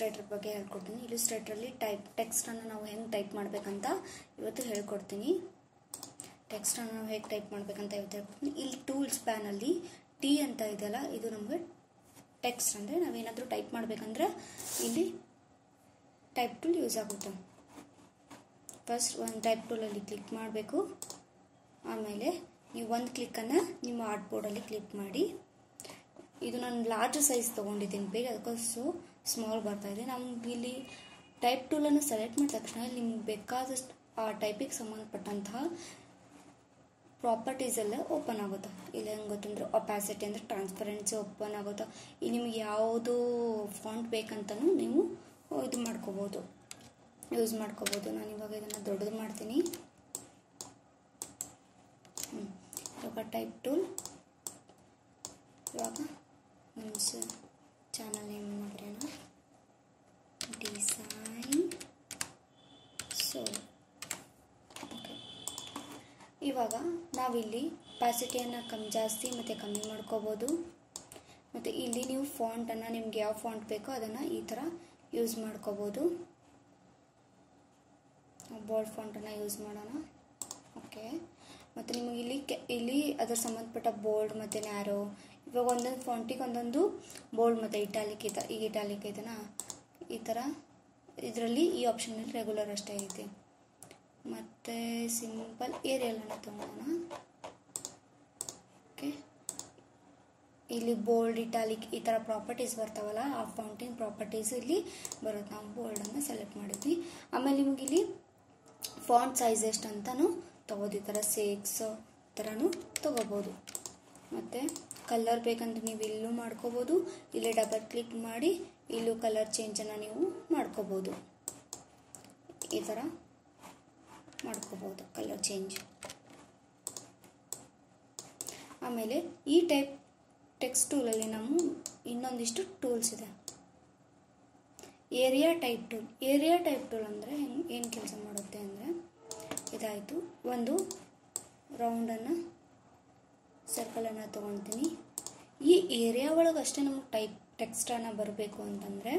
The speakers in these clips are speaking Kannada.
ಇಲಿಸ್ಟ್ರೇಟರ್ ಬಗ್ಗೆ ಹೇಳ್ಕೊಡ್ತೀನಿ ಇಲಿಸ್ಟ್ರೇಟ್ರಲ್ಲಿ ಟೈಪ್ ಟೆಕ್ಸ್ಟನ್ನು ನಾವು ಹೆಂಗೆ ಟೈಪ್ ಮಾಡಬೇಕಂತ ಇವತ್ತು ಹೇಳ್ಕೊಡ್ತೀನಿ ಟೆಕ್ಸ್ಟನ್ನು ನಾವು ಹೇಗೆ ಟೈಪ್ ಮಾಡಬೇಕಂತ ಇವತ್ತು ಹೇಳ್ಕೊಡ್ತೀನಿ ಇಲ್ಲಿ ಟೂಲ್ಸ್ ಪ್ಯಾನಲ್ಲಿ ಟಿ ಅಂತ ಇದೆಯಲ್ಲ ಇದು ನಮಗೆ ಟೆಕ್ಸ್ಟ್ ಅಂದರೆ ನಾವೇನಾದರೂ ಟೈಪ್ ಮಾಡಬೇಕಂದ್ರೆ ಇಲ್ಲಿ ಟೈಪ್ ಟೂಲ್ ಯೂಸ್ ಆಗುತ್ತೆ ಫಸ್ಟ್ ಒಂದು ಟೈಪ್ ಟೂಲಲ್ಲಿ ಕ್ಲಿಕ್ ಮಾಡಬೇಕು ಆಮೇಲೆ ನೀವು ಒಂದು ಕ್ಲಿಕ್ಕನ್ನು ನಿಮ್ಮ ಆರ್ಟ್ ಬೋರ್ಡಲ್ಲಿ ಕ್ಲಿಕ್ ಮಾಡಿ ಇದು ನಾನು ಲಾರ್ಜ್ ಸೈಜ್ ತೊಗೊಂಡಿದ್ದೀನಿ ಬೇಗ ಅದಕ್ಕೋಸ್ಕರ ಸ್ಮಾಲ್ ಬರ್ತಾ ಇದೆ ನಮ್ಗೆ ಇಲ್ಲಿ ಟೈಪ್ ಟೂಲನ್ನು ಸೆಲೆಕ್ಟ್ ಮಾಡಿದ ತಕ್ಷಣ ನಿಮ್ಗೆ ಬೇಕಾದಷ್ಟು ಆ ಟೈಪಿಗೆ ಸಂಬಂಧಪಟ್ಟಂತಹ ಪ್ರಾಪರ್ಟೀಸ್ ಎಲ್ಲ ಓಪನ್ ಆಗುತ್ತೆ ಇಲ್ಲಿ ಹೆಂಗೆ ಗೊತ್ತಂದ್ರೆ ಒಪ್ಯಾಸಿಟಿ ಅಂದರೆ ಟ್ರಾನ್ಸ್ಪರೆನ್ಸಿ ಓಪನ್ ಆಗುತ್ತೆ ಇಲ್ಲಿ ನಿಮ್ಗೆ ಯಾವುದು ಫಾಂಟ್ ಬೇಕಂತನೂ ನೀವು ಇದು ಮಾಡ್ಕೋಬೋದು ಯೂಸ್ ಮಾಡ್ಕೋಬೋದು ನಾನು ಇವಾಗ ಇದನ್ನು ದೊಡ್ಡದು ಮಾಡ್ತೀನಿ ಹ್ಞೂ ಇವಾಗ ಟೈಪ್ ಟೂಲ್ ಇವಾಗ ನಮ್ಮ ಚಾನಲ್ ನೇಮ್ ಬರೆಯೋಣ ಡಿಸೈನ್ ಸೊ ಓಕೆ ಇವಾಗ ನಾವಿಲ್ಲಿ ಪಾಸಿಟಿಯನ್ನು ಕಮ್ಮಿ ಜಾಸ್ತಿ ಮತ್ತು ಕಮ್ಮಿ ಮಾಡ್ಕೋಬೋದು ಮತ್ತು ಇಲ್ಲಿ ನೀವು ಫಾಂಟನ್ನು ನಿಮ್ಗೆ ಯಾವ ಫಾಂಟ್ ಬೇಕೋ ಅದನ್ನು ಈ ಥರ ಯೂಸ್ ಮಾಡ್ಕೋಬೋದು ಬೋಲ್ಡ್ ಫಾಂಟನ್ನು ಯೂಸ್ ಮಾಡೋಣ ಓಕೆ ಮತ್ತು ನಿಮಗೆ ಇಲ್ಲಿ ಕೆ ಇಲ್ಲಿ ಅದರ ಸಂಬಂಧಪಟ್ಟ ಬೋಲ್ಡ್ ಮತ್ತು ನ್ಯಾರೋ ಇವಾಗ ಒಂದೊಂದು ಫಾಂಟಿಗೆ ಒಂದೊಂದು ಬೋಲ್ಡ್ ಮತ್ತು ಇಟಾಲಿಕ್ ಇದೆ ಈಗ ಇಟಾಲಿಕ್ ಇದೆನಾ ಈ ಥರ ಇದರಲ್ಲಿ ಈ ಆಪ್ಷನಲ್ಲಿ ರೆಗ್ಯುಲರ್ ಅಷ್ಟೇ ಐತೆ ಮತ್ತು ಸಿಂಪಲ್ ಏರಿಯಲನ್ನು ತೊಗೊಳೋಣ ಓಕೆ ಇಲ್ಲಿ ಬೋಲ್ಡ್ ಇಟಾಲಿಕ್ ಈ ಥರ ಪ್ರಾಪರ್ಟೀಸ್ ಬರ್ತಾವಲ್ಲ ಆ ಫೌಂಟಿನ್ ಪ್ರಾಪರ್ಟೀಸ್ ಇಲ್ಲಿ ಬರುತ್ತೆ ನಾವು ಬೋಲ್ಡನ್ನು ಸೆಲೆಕ್ಟ್ ಮಾಡಿದ್ವಿ ಆಮೇಲೆ ನಿಮ್ಗೆ ಇಲ್ಲಿ ಫಾಂಟ್ ಸೈಜ್ ಎಷ್ಟು ಅಂತಲೂ ತೊಗೋದು ಈ ಥರ ಸೇಕ್ಸ್ ಥರನೂ ತೊಗೋಬೋದು ಮತ್ತು ಕಲರ್ ಬೇಕಂದ್ರೆ ನೀವು ಇಲ್ಲೂ ಮಾಡ್ಕೋಬೋದು ಇಲ್ಲೇ ಡಬಲ್ ಕ್ಲಿಕ್ ಮಾಡಿ ಇಲ್ಲೂ ಕಲರ್ ಚೇಂಜನ್ನು ನೀವು ಮಾಡ್ಕೋಬೋದು ಈ ಥರ ಮಾಡ್ಕೋಬೋದು ಕಲರ್ ಚೇಂಜ್ ಆಮೇಲೆ ಈ ಟೈಪ್ ಟೆಕ್ಸ್ಟ್ ಟೂಲಲ್ಲಿ ನಾವು ಇನ್ನೊಂದಿಷ್ಟು ಟೂಲ್ಸ್ ಇದೆ area type tool area type tool ಅಂದರೆ ಏನು ಕೆಲಸ ಮಾಡುತ್ತೆ ಅಂದರೆ ಇದಾಯಿತು ಒಂದು ರೌಂಡನ್ನು ಸರ್ಕಲನ್ನು ತೊಗೊಳ್ತೀನಿ ಈ ಏರಿಯಾ ಒಳಗೆ ಅಷ್ಟೇ ನಮಗೆ ಟೈಪ್ ಟೆಕ್ಸ್ಟನ್ನು ಬರಬೇಕು ಅಂತಂದರೆ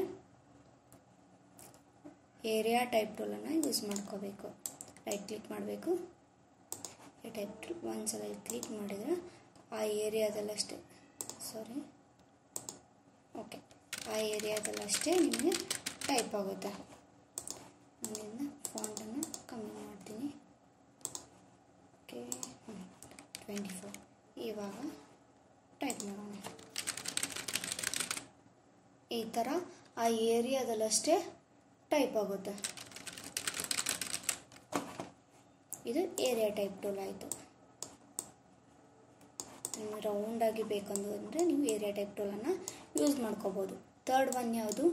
ಏರಿಯಾ ಟೈಪ್ ಟೂಲನ್ನು ಯೂಸ್ ಮಾಡ್ಕೋಬೇಕು ರೈಟ್ ಕ್ಲಿಕ್ ಮಾಡಬೇಕು ಈ ಟೈಪ್ ಟೂಲ್ ಒಂದು ಸಲ ಕ್ಲಿಕ್ ಮಾಡಿದರೆ ಆ ಏರಿಯಾದಲ್ಲಷ್ಟೇ ಸಾರಿ ಓಕೆ ಆ ಏರಿಯಾದಲ್ಲಷ್ಟೇ ನಿಮಗೆ ಟೈಪ್ ಆಗುತ್ತೆ ನಾನಿಂದ ಫಾಂಟನ್ನು ಕಮ್ಮಿ ಮಾಡ್ತೀನಿ ಓಕೆ ಟ್ವೆಂಟಿ ಫೋರ್ ಇವಾಗ ಟೈಪ್ ಮಾಡೋಣ ಈ ಥರ ಆ ಏರಿಯಾದಲ್ಲಷ್ಟೇ ಟೈಪ್ ಆಗುತ್ತೆ ಇದು ಏರಿಯಾ ಟೈಪ್ ಟೂಲ್ ಆಯಿತು ನಿಮಗೆ ರೌಂಡಾಗಿ ಬೇಕಂದು ಅಂದರೆ ನೀವು ಏರಿಯಾ ಟೈಪ್ ಟೂಲನ್ನು ಯೂಸ್ ಮಾಡ್ಕೋಬೋದು ತರ್ಡ್ ಒನ್ ಯಾವುದು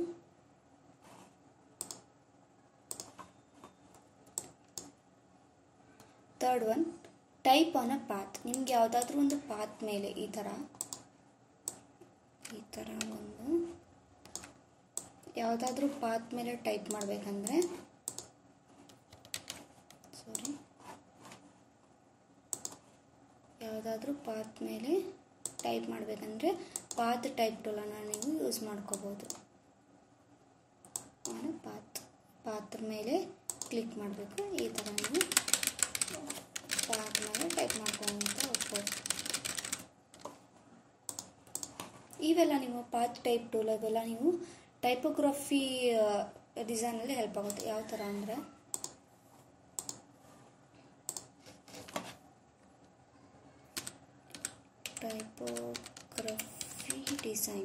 third one type on a path ನಿಮ್ಗೆ ಯಾವುದಾದ್ರೂ ಒಂದು ಪಾತ್ ಮೇಲೆ ಈ ಥರ ಈ ಥರ ಒಂದು ಯಾವುದಾದ್ರೂ ಪಾತ್ ಮೇಲೆ ಟೈಪ್ ಮಾಡಬೇಕಂದ್ರೆ ಸಾರಿ ಯಾವುದಾದ್ರೂ ಪಾತ್ ಮೇಲೆ ಟೈಪ್ ಮಾಡಬೇಕಂದ್ರೆ ಪಾತ್ ಟೈಪ್ ಟೂಲನ್ನು ನೀವು ಯೂಸ್ ಮಾಡ್ಕೋಬೋದು ಪಾತ್ ಪಾತ್ರ ಮೇಲೆ ಕ್ಲಿಕ್ ಮಾಡಬೇಕು ಈ ಥರ ನೀವು ಪಾತ್ ಮೇಲೆ ಟೈಪ್ ಮಾಡ್ಕೊಂತ ಹೋಗ್ಬೋದು ಇವೆಲ್ಲ ನಿಮ್ಮ ಪಾತ್ ಟೈಪ್ ಟೂಲ್ ಅವೆಲ್ಲ ನೀವು ಟೈಪೋಗ್ರಫಿ ಡಿಸೈನಲ್ಲಿ ಹೆಲ್ಪ್ ಆಗುತ್ತೆ ಯಾವ ಥರ ಅಂದರೆ ಟೈಪೋಗ್ರಫಿ ಡಿಸೈನ್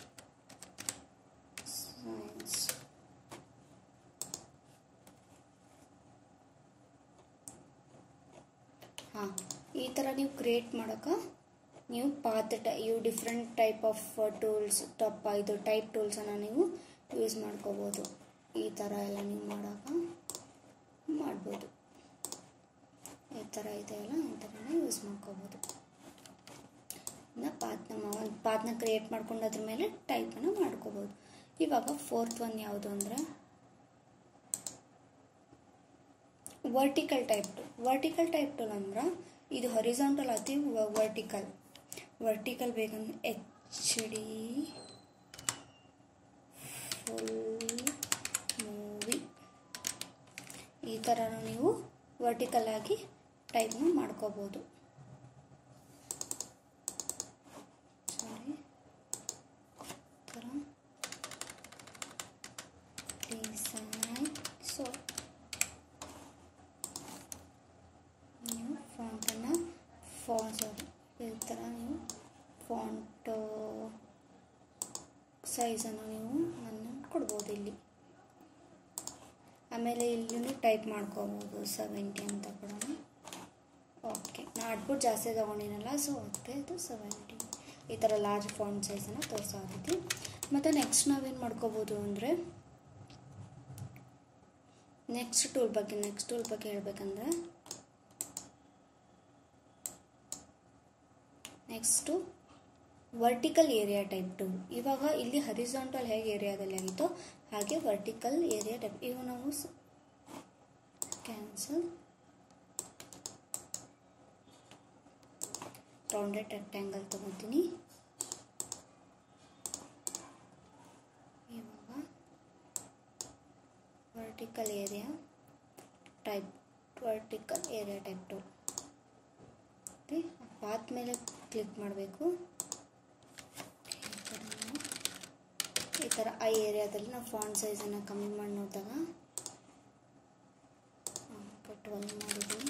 ಸೈನ್ಸ್ ಹಾಂ ಈ ಥರ ನೀವು ಕ್ರಿಯೇಟ್ ಮಾಡೋಕೆ ನೀವು ಪಾತ್ ಟೈ ಇವು ಡಿಫ್ರೆಂಟ್ ಟೈಪ್ ಆಫ್ ಟೂಲ್ಸ್ ಟಪ್ ಇದು ಟೈಪ್ ಟೂಲ್ಸನ್ನು ನೀವು ಯೂಸ್ ಮಾಡ್ಕೋಬೋದು ಈ ಥರ ಎಲ್ಲ ನೀವು ಮಾಡೋಕೆ ಮಾಡ್ಬೋದು ಈ ಥರ ಇದೆಯಲ್ಲ ಈ ಥರನೇ ಯೂಸ್ ಮಾಡ್ಕೋಬೋದು ಇನ್ನು ಪಾತ್ನ ಒಂದು ಪಾತ್ನ ಕ್ರಿಯೇಟ್ ಮಾಡ್ಕೊಂಡು ಅದ್ರ ಮೇಲೆ ಟೈಪನ್ನು ಮಾಡ್ಕೋಬೋದು ಇವಾಗ ಫೋರ್ತ್ ಒನ್ ಯಾವುದು ಅಂದರೆ vertical type tool vertical type tool ಅಂದ್ರೆ ಇದು ಹೊರಿಸಾಂಟಲ್ ಐತಿ ವರ್ಟಿಕಲ್ ವರ್ಟಿಕಲ್ ಬೇಕಂದ್ರೆ ಎಚ್ ಡಿ ಫುಲ್ ಈ ಥರನೂ ನೀವು ವರ್ಟಿಕಲ್ ಆಗಿ ಟೈಪ್ನ ಮಾಡ್ಕೋಬೋದು ಸಾರಿ ಥರ ಡಿಸೈನ್ ಸೊ ನೀವು ಫಾಂಟನ್ನು ಫಾನ್ ಸಾರಿ ಈ ಥರ ನೀವು ಫಾಂಟ್ ಸೈಜನ್ನು ನೀವು ನನ್ನ ಕೊಡ್ಬೋದು ಇಲ್ಲಿ ಆಮೇಲೆ ಇಲ್ಲಿ ಟೈಪ್ ಮಾಡ್ಕೋಬೋದು ಸೆವೆಂಟಿ ಅಂತ ಕೂಡ ಓಕೆ ನಾ ಅಟ್ಬಿಟ್ಟು ಜಾಸ್ತಿ ತೊಗೊಂಡಿನಲ್ಲ ಸೊ ಅದಕ್ಕೆ ಇದು ಸೆವೆಂಟಿ ಈ ಥರ ಲಾರ್ಜ್ ಫಾಂಟ್ ಸೈಜನ್ನು ತೋರಿಸಾಕೈತಿ ಮತ್ತು ನೆಕ್ಸ್ಟ್ ನಾವೇನು ಮಾಡ್ಕೋಬೋದು ಅಂದರೆ ನೆಕ್ಸ್ಟ್ ಟೂಲ್ ಬಗ್ಗೆ ನೆಕ್ಸ್ಟ್ ಟೂಲ್ ಬಗ್ಗೆ ಹೇಳ್ಬೇಕಂದ್ರೆ next vertical area type to ಇವಾಗ ಇಲ್ಲಿ ಹರಿಸಾಂಟಲ್ ಹೇಗೆ ಏರಿಯಾದಲ್ಲಿ ಆಗಿತ್ತೋ ಹಾಗೆ ವರ್ಟಿಕಲ್ ಏರಿಯಾ ಟೈಪ್ ಇವಾಗ ನಾವು ಕ್ಯಾನ್ಸಲ್ ರೌಂಡೆಡ್ ರೆಕ್ಟ್ಯಾಂಗಲ್ ತಗೋತೀನಿ ಇವಾಗ vertical area type vertical area type to path ಮೇಲೆ ಕ್ಲಿಕ್ ಮಾಡಬೇಕು ಈ ಥರ ಆ ಏರಿಯಾದಲ್ಲಿ ನಾವು ಫಾಂಟ್ ಸೈಜನ್ನು ಕಮ್ಮಿ ಮಾಡಿ ನೋಡಿದಾಗ ಟ್ವೆಲ್ ಮಾಡಿದ್ವಿ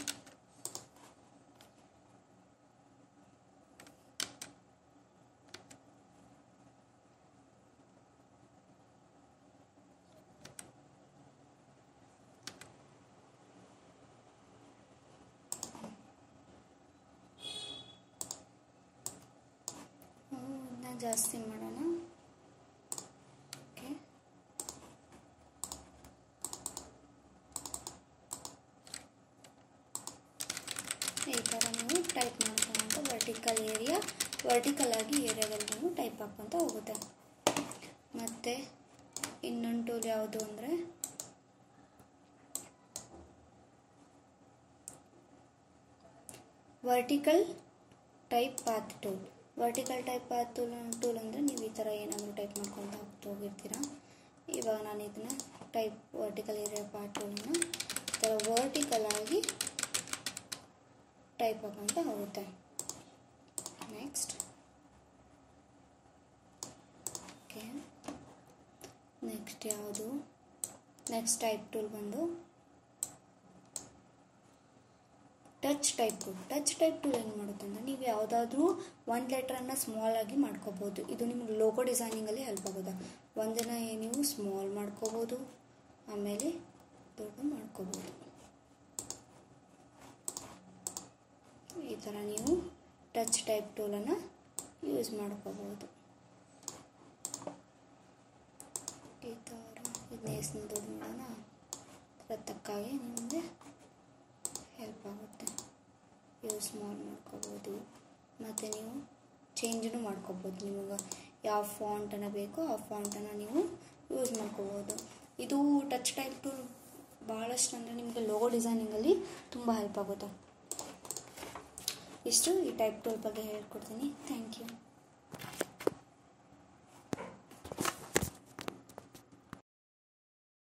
ಇದನ್ನ ಜಾಸ್ತಿ ಮಾಡೋಣ ಓಕೆ ಈ ಥರ ನೀವು ಟೈಪ್ ಮಾಡ್ಕೊಂತ ವರ್ಟಿಕಲ್ ಏರಿಯಾ ವರ್ಟಿಕಲ್ ಆಗಿ ಏರಿಯಾದಲ್ಲಿ ನೀವು ಟೈಪ್ ಹಾಕ್ಕೊಂತ ಹೋಗುತ್ತೆ ಮತ್ತು ಇನ್ನೊಂದು ಟೂಲ್ ಯಾವುದು ಅಂದರೆ vertical type path tool vertical type path tool tool ಅಂದರೆ ನೀವು ಈ ಥರ ಏನಾದರೂ ಟೈಪ್ ಮಾಡ್ಕೊಂಡು ಹೋಗ್ತಾ ಹೋಗಿರ್ತೀರ ಇವಾಗ ನಾನು ಇದನ್ನ ಟೈಪ್ ವರ್ಟಿಕಲ್ ಏರಿಯಾ ಪಾರ್ಟ್ ಟೂಲನ್ನ ಈ ಥರ ವರ್ಟಿಕಲ್ ಆಗಿ ಟೈಪ್ ಹಾಕೊಂತ ಹೋಗುತ್ತೆ ನೆಕ್ಸ್ಟ್ ಓಕೆ ನೆಕ್ಸ್ಟ್ ಯಾವುದು ನೆಕ್ಸ್ಟ್ ಟೈಪ್ ಟೂಲ್ ಬಂದು touch type tool touch type tool ಏನು ಮಾಡುತ್ತೆ ಅಂದರೆ ನೀವು ಯಾವುದಾದ್ರೂ ಒಂದು ಲೆಟ್ರನ್ನು ಸ್ಮಾಲ್ ಆಗಿ ಮಾಡ್ಕೋಬೋದು ಇದು ನಿಮಗೆ ಲೋಗೋ ಡಿಸೈನಿಂಗಲ್ಲಿ ಹೆಲ್ಪ್ ಆಗೋದು ಒಂದನ್ನು ನೀವು ಸ್ಮಾಲ್ ಮಾಡ್ಕೋಬೋದು ಆಮೇಲೆ ದೊಡ್ಡ ಮಾಡ್ಕೋಬೋದು ಈ ಥರ ನೀವು ಟಚ್ ಟೈಪ್ ಟೂಲನ್ನು ಯೂಸ್ ಮಾಡ್ಕೋಬೋದು ಈ ಥರ ಇದನ್ನೇಸನ್ನ ದೊಡ್ಡ ಮಾಡೋಣ ತಕ್ಕಾಗಿ ನಿಮಗೆ ಹೆಲ್ಪ್ ಆಗುತ್ತೆ ಯೂಸ್ ಮಾಡಿ ಮಾಡ್ಕೋಬೋದು ಮತ್ತು ನೀವು ಚೇಂಜನ್ನು ಮಾಡ್ಕೋಬೋದು ನಿಮಗೆ ಯಾವ ಫಾಂಟನ್ನು ಬೇಕೋ ಆ ಫಾಂಟನ್ನು ನೀವು ಯೂಸ್ ಮಾಡ್ಕೋಬೋದು ಇದು ಟಚ್ ಟೈಪ್ ಟೂಲ್ ಭಾಳಷ್ಟು ಅಂದರೆ ನಿಮಗೆ ಲೋಗೋ ಡಿಸೈನಿಂಗಲ್ಲಿ ತುಂಬ ಹೆಲ್ಪ್ ಆಗುತ್ತೆ ಇಷ್ಟು ಈ ಟೈಪ್ ಟೂಲ್ ಬಗ್ಗೆ ಹೇಳ್ಕೊಡ್ತೀನಿ ಥ್ಯಾಂಕ್ ಯು